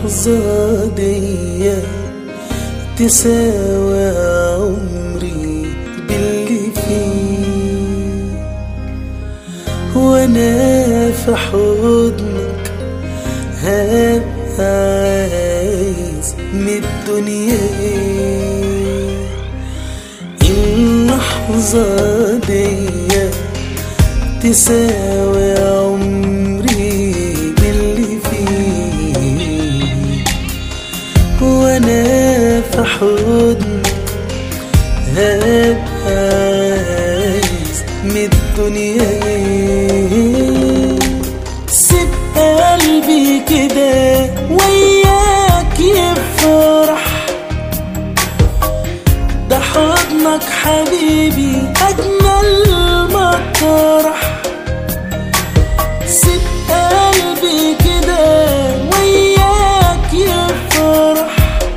اللحظة دي تساوي عمري باللي فيه وانا في حضنك هبقى عايز من الدنيا ايه اللحظة دي تساوي عمري باللي فيه وانا في حضنك هبقى عايز من الدنيا ايه سيب قلبي كده وياك يفرح ده حضنك حبيبي أجمل مطرح سيب قلبي كده وياك يفرح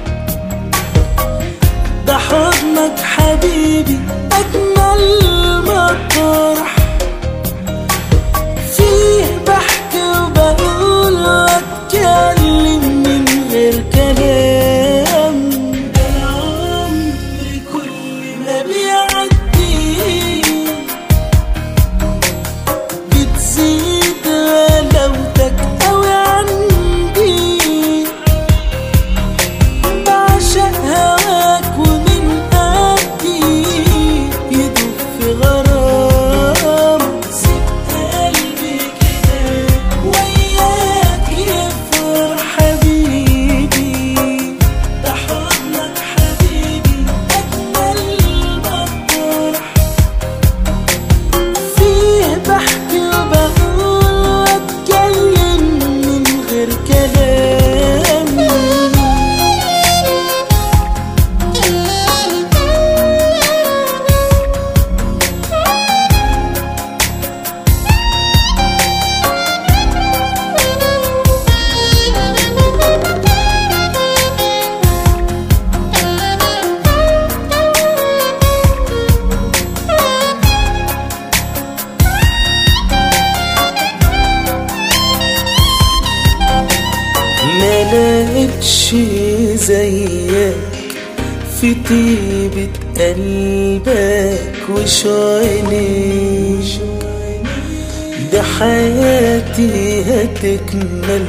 ده حضنك حبيبي أجمل مطرح فيه بحكي وبقول واتكلم من غير كلام ده العمر كل ما بيعدي بتزيد غلاوتك أوي عندي بعشق هواك ومن قدي يدوب في غرام سيب قلبي كده وياك يفرح حبيبي ده حضنك حبيبي أجمل مطرح فيه بحكي وبقول واتكلم من غير كلام ما لقيتش زيك في طيبة قلبك وشعينيك ده حياتي هتكمل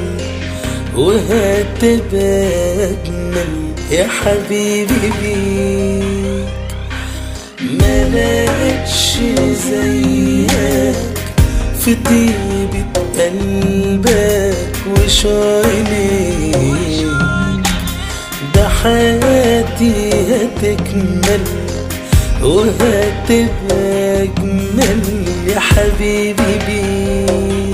وهتبقى أجمل يا حبيبي بيك ما لقيتش زيك في طيبة قلبك وشعينيك ده حياتي هتكمل وهتبقى أجمل يا حبيبي بيك